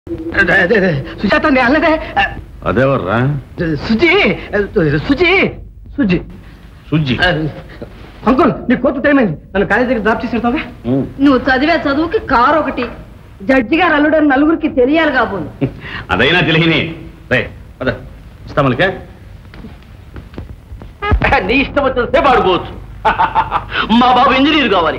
అదే, అదే, అదే. సుజాత నేను అనలేదే అదేవర్రా సుజి సుజి సుజి సుజ్జి అంకుల్ నీ కోర్టు టైం అయింది నన్ను కాలేజీ దగ్గర డ్రాప్ చేసి పెడతావా ఉమ్. నువ్వు చదివే చదువుకి కారు ఒకటి జడ్జి గారు అల్లుడని నలుగురికి తెలియాలి కాబోలు అదైనా తెలియని రే పద ఇస్తామలికే నీ ఇష్టం వచ్చినంతే పాడుకోవచ్చు మా బాబు ఇంజనీర్ కావాలి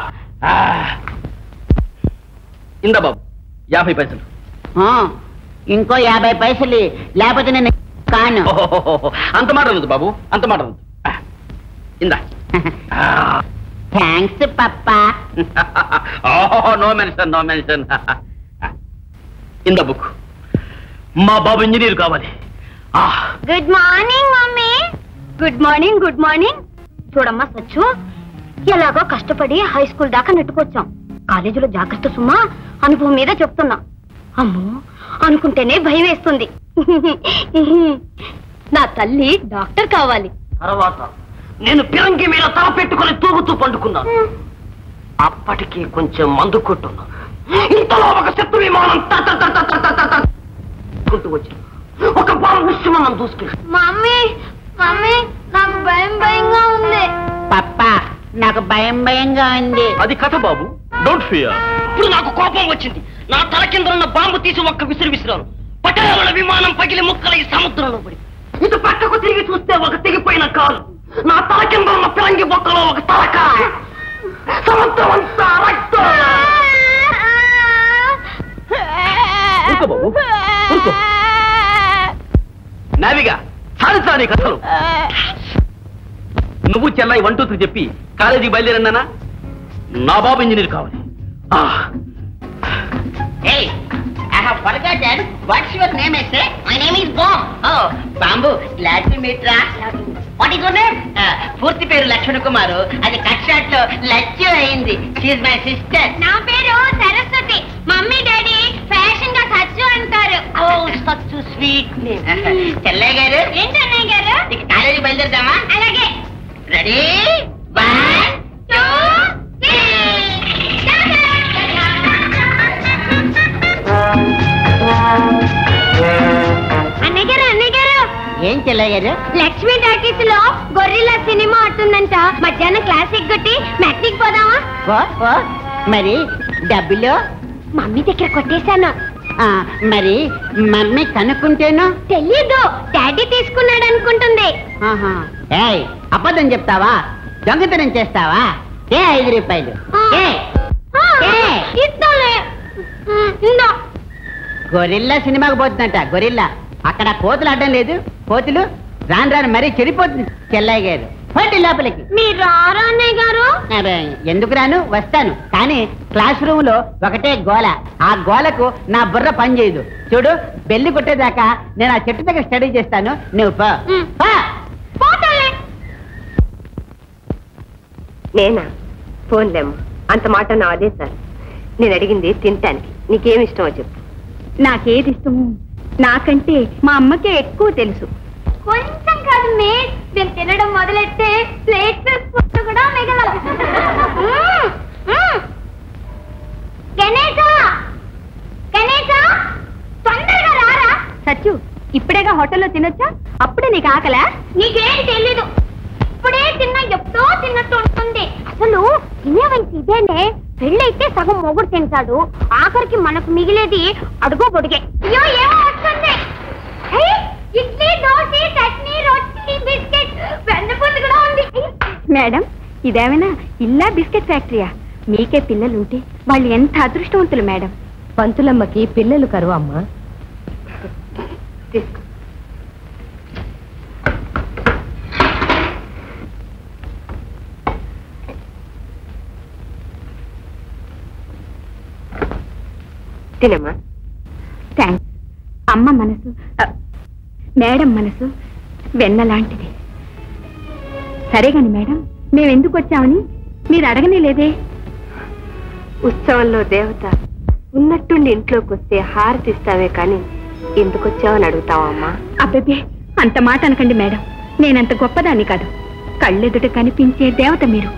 ఇందా బాబు యాభై పైసలు ఆ, ఇంకో యాభై పైసలు లేకపోతే నేను కాను ఓహోహోహో. అంత మాట ఉంది బాబు అంత మాట ఉంది ఇందా థ్యాంక్స్ పప్పా నో మెన్షన్ నో మెన్షన్ ఇందా బుక్ మా బాబు ఇంజనీర్ కావాలి ఆ, good morning mummy good morning good morning చూడమ్మా సచ్చు ఎలాగో కష్టపడి హై స్కూల్ దాకా నెట్టుకొచ్చాం కాలేజీలో జాగ్రత్త సుమా అనుభవం మీద చెప్తున్నా అమ్మో అనుకుంటేనే భయం వేస్తుంది నా తల్లి డాక్టర్ కావాలి తర్వాత నేను పిరంగి మీద తల పెట్టుకుని తూగుతూ పండుకున్నాను అప్పటికి కొంచెం మందు కొట్టున్నా ఇంతలో ఒక శత్రు విమానం ట- ట- ట- ట- ట- ట- ట- ట- కుంటూ వచ్చింది ఒక బాణం ఉష్యమన్నం దూసుకెళ్ళి మమ్మీ మమ్మీ నాకు భయం భయంగా ఉంది పప్పా నాకు భయం భయంగా ఉంది అది కథ బాబు డోంట్ ఫియర్ ఇప్పుడు నాకు కోపం వచ్చింది నా తల కింద ఉన్న బాంబు తీసి ఒక్క విసిరి విసిరాను పట్టణంలో విమానం పగిలి ముక్కలై సముద్రంలో పడి ఇటు పక్కకు తిరిగి చూస్తే ఒక తెగిపోయిన కాలు నా తల కింద ఉన్న పిరంగి బొక్కలో ఒక తలకాయ సముద్రం అంతా రక్తం ఊరుకో బాబు, ఊరుకో. నావిగా సాధించా నీ కథలు నువ్వు చెల్లాయి వన్ టూ త్రీ చెప్పి కాలేజీకి బయలుదేరన్నానా నా బాబు ఇంజనీర్ కావాలి ఆ, Hey, I have forgotten. What's your name, I say? My name is Bomb. Oh, Bamboo. Glad to meet you. What is your name? Uh, పూర్తి పేరు లక్ష్మణ కుమారు అది కట్ షాట్ లో లచ్చి అయింది షీఈ్ మై సిస్టర్ నా పేరు సరస్వతి మమ్మీ డాడీ ఫ్యాషన్ గా సచ్చు అంటారు ఓ such sweet Chelliah గారు ఏంటన్నయ్య గారు ఇక కాలేజీ బయలుదేరదామా అలాగే రెడీ వన్ టూ త్రీ అన్నయ్య గారు అన్నయ్య గారు ఏం చెల్లయ్య గారు లక్ష్మీ టాకీస్ లో గొర్రెల సినిమా ఆడుతుందంట మధ్యాహ్నం క్లాస్ ఎగ్గొట్టి మెట్నిక్ పోదామా ఓ ఓ మరి డబ్బులు మమ్మీ దగ్గర కొట్టేశాను ఆ, మరి మమ్మీ కనుక్కుంటేను తెలీదు డాడీ తీసుకున్నాడు అనుకుంటుంది ఆహా. ఏయ్ అబద్ధం చెప్తావా దొంగతనం చేస్తావా ఏ ఐదు రూపాయలు ఏ ఆ, ఏ? ఇస్తాలే ఇందా గొరిల్లా సినిమాకి పోతుందంట గొరిల్లా అక్కడ కోతులు అడ్డం లేదు కోతులు రాను రాను మరీ చెడిపోతుంది చెల్లయ్య గారు పోటీ లోపలికి మీరు రారా అన్నయ్య గారు అరే, ఎందుకు రాను వస్తాను కానీ క్లాస్ రూమ్ లో ఒకటే గోల ఆ గోలకు నా బుర్ర పని చేయదు చూడు బెల్లి కొట్టేదాకా నేను ఆ చెట్టు దగ్గర స్టడీ చేస్తాను నువ్వు పో. ఉమ్. పో. పోతాలే నేనా ఫోన్లేమ్మా అంత మాట నా అదే సార్ నేను అడిగింది తినటానికి నీకేమి ఇష్టమో చెప్పు నాకేది ఇష్టము నాకంటే మా అమ్మకే ఎక్కువ తెలుసు కొంచెం కాదు మేట్ నేను తినడం మొదలెడితే ప్లేట్ ఫుడ్ కూడా మిగలదు మ్మ్, మ్మ్. గణేశ గణేశ తొందరగా రారా సచ్చు ఇప్పుడేగా హోటల్లో తినొచ్చా అప్పుడే నీకు ఆకలా నీకేం తెలీదు ఇప్పుడే తిన్న ఎప్పుడో తిన్నట్టు ఉంటుంది అసలు తినే వయసు ఇదేనే పెళ్ళైతే సగం మొగుడు తింటాడు ఆఖరికి మనకు మిగిలేది అడుగు పొడిగే అయ్యో ఏమో వస్తుంది హే, ఇడ్లీ దోశ చట్నీ రొట్టి బిస్కెట్ వెన్నపూస కూడా ఉంది మేడం ఇదేమైనా ఇల్లా బిస్కెట్ ఫ్యాక్టరీయా మీకే పిల్లలుంటే వాళ్ళు ఎంత అదృష్టవంతులు మేడం పంతులమ్మకి పిల్లలు కరువు అమ్మా తీసుకో తినమ్మా థ్యాంక్స్ అమ్మ మనసు అ, మేడం మనసు వెన్న లాంటిది సరే గాని మేడం మేము ఎందుకు వచ్చామని మీరు అడగనే లేదే ఉత్సవంలో దేవత ఉన్నట్టుండి ఇంట్లోకి వస్తే హారతి ఇస్తావే కానీ ఎందుకు వచ్చావని అడుగుతావమ్మా అబ్బబ్బే అంత మాట అనకండి మేడం నేనంత గొప్పదాన్ని కాదు కళ్ళెదుట కనిపించే దేవత మీరు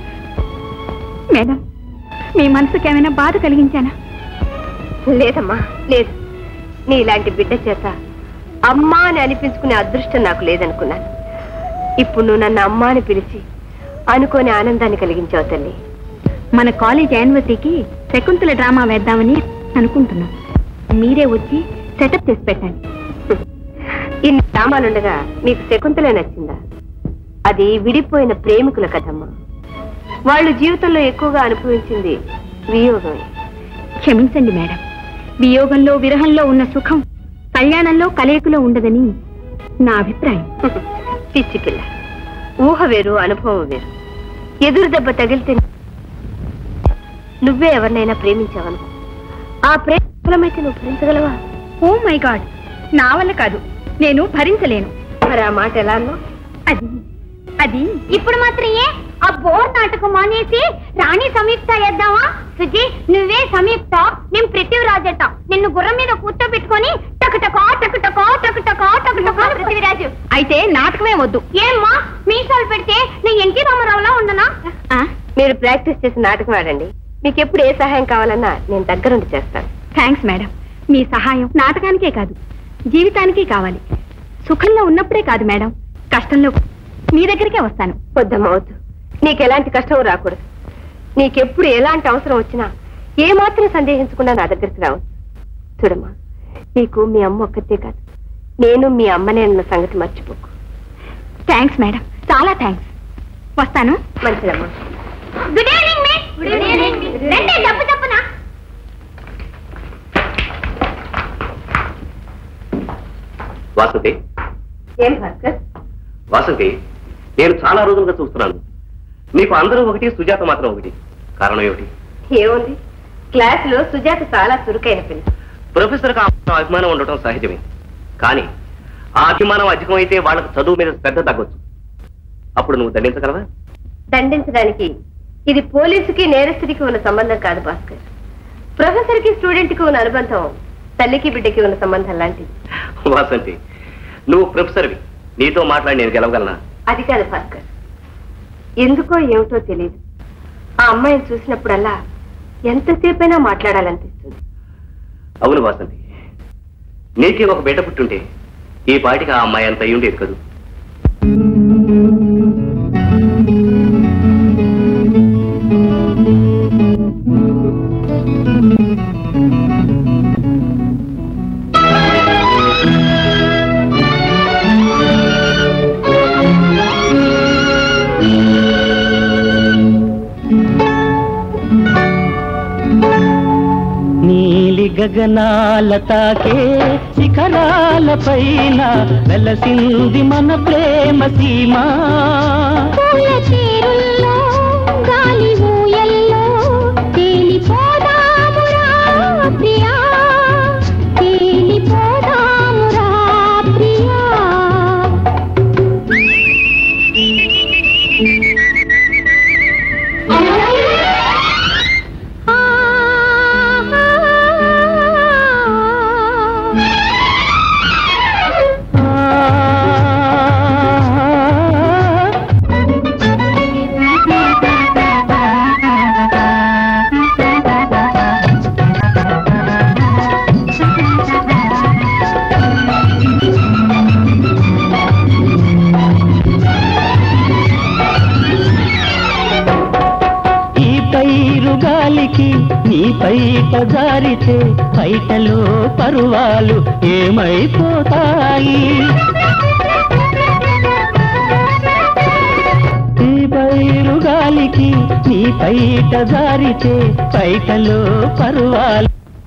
మేడం మీ మనసుకి ఏమైనా బాధ కలిగించానా లేదమ్మా లేదు నీ ఇలాంటి బిడ్డ చేత అమ్మా అని అనిపించుకునే అదృష్టం నాకు లేదనుకున్నాను ఇప్పుడు నువ్వు నన్ను అమ్మా అని పిలిచి అనుకోని ఆనందాన్ని కలిగించావు తల్లి మన కాలేజ్ యానివర్సరీకి శకుంతల డ్రామా వేద్దామని అనుకుంటున్నాం మీరే వచ్చి సెటప్ చేసి పెట్టండి ఇన్ని డ్రామాలుండగా మీకు శకుంతలే నచ్చిందా అది విడిపోయిన ప్రేమికుల కథమ్మా వాళ్ళు జీవితంలో ఎక్కువగా అనుభవించింది వియోగమే క్షమించండి మేడం వియోగంలో విరహంలో ఉన్న సుఖం కళ్యాణంలో కలయికలో ఉండదని నా అభిప్రాయం పిచ్చి పిల్ల ఊహ వేరు అనుభవం వేరు ఎదురు దెబ్బ తగిలితే నువ్వే ఎవరినైనా ప్రేమించావనుకో ఆ ప్రేమ విఫలమైతే నువ్వు భరించగలవా ఓ మై గాడ్ నా వల్ల కాదు నేను భరించలేను మరి ఆ మాట ఎలా అన్నావు అది అది ఇప్పుడు మాత్రం ఏ ఆ బోర్ నాటకం మానేసి రాణి సంయుక్త వేద్దామా సుజి నువ్వే సంయుక్త నేను పృథ్వీరాజట నిన్ను గుర్రం మీద కూర్చోబెట్టుకొని టకటకా టకటకా టకటకా టకటకా పృథ్వీరాజు అయితే నాటకమే వద్దు ఏమ్మా మీసాలు పెడితే నేను ఎన్టీ రామారావులా ఉండనా ఆ, మీరు ప్రాక్టీస్ చేసి నాటకం ఆడండి మీకు ఎప్పుడు ఏ సహాయం కావాలన్నా నేను దగ్గరుండి చేస్తాను థ్యాంక్స్ మేడం మీ సహాయం నాటకానికే కాదు జీవితానికి కావాలి సుఖంలో ఉన్నప్పుడే కాదు మేడం కష్టంలో మీ దగ్గరికే వస్తాను వద్దమ్మవద్దు నీకు ఎలాంటి కష్టం రాకూడదు నీకెప్పుడు ఎలాంటి అవసరం వచ్చినా ఏ మాత్రం సందేహించకుండా నా దగ్గరికి రావచ్చు చూడమ్మా నీకు మీ అమ్మ ఒక్కతే కాదు నేను మీ అమ్మనే అన్న సంగతి మర్చిపోకు థ్యాంక్స్ మేడం చాలా థ్యాంక్స్ వస్తాను మంచిదమ్మా good evening miss good evening రండి తప్పు తప్పునా వాసుకి ఏం భాస్కర్ వాసుకి నేను చాలా రోజులుగా చూస్తున్నాను మీకు అందరూ ఒకటి సుజాత మాత్రం ఒకటి కారణం ఏమిటి ఏముంది క్లాస్ లో సుజాత చాలా చురుకైన పిల్ల ప్రొఫెసర్కి ఆ మాత్రం అభిమానం ఉండటం సహజమే కానీ ఆ అభిమానం అధికమైతే వాళ్ళకు చదువు మీద శ్రద్ధ తగ్గొచ్చు అప్పుడు నువ్వు దండించగలవా దండించడానికి ఇది పోలీసుకి నేరస్తుడికి ఉన్న సంబంధం కాదు భాస్కర్ ప్రొఫెసర్ కి స్టూడెంట్ కి ఉన్న అనుబంధం తల్లికి బిడ్డకి ఉన్న సంబంధం లాంటిది వాసంతి నువ్వు ప్రొఫెసర్వి నీతో మాట్లాడి నేను గెలవగలనా అది కాదు భాస్కర్ ఎందుకో ఏమిటో తెలియదు ఆ అమ్మాయిని చూసినప్పుడల్లా ఎంతసేపైనా మాట్లాడాలనిపిస్తుంది అవును వాసంతి నీకే ఒక బిడ్డ పుట్టుంటే ఈ పాటికి ఆ అమ్మాయి అంత అయి ఉండేది కదూ నీలి గగనాల తాకే శిఖరాల పైన వెలసింది మన ప్రేమ సీమా పూల తీరుల్లో గాలి ఊయల్లో తేలిపోదామురా ప్రియా తేలిపోదామురా ప్రియా ఆ ఈ పైరు గాలికి నీ పైట జారితే పైటలో పరువాలు ఏమైపోతాయి ఈ పైరు గాలికి నీ పైట జారితే పైటలో పరువాలు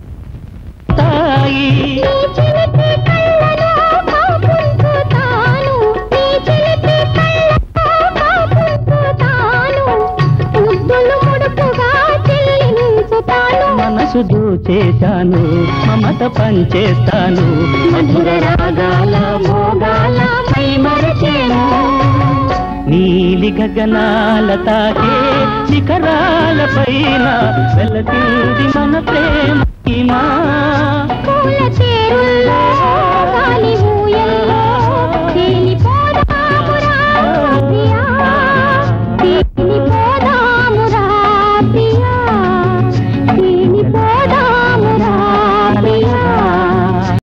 తాయి నీ చిలిపి కళ్ళలో కాపుంచుతాను నీ చిలిపి కళ్ళలో కాపుంచుతాను ముద్దులు ముడుపుగా చెల్లించుతాను మనసు దోచేశాను మమత పంచేస్తాను మధుర రాగాల మోగాల మై మరచేను నీలి గగనాల తాకే శిఖరాల పైన వెలసింది మన ప్రేమ సీమా పూల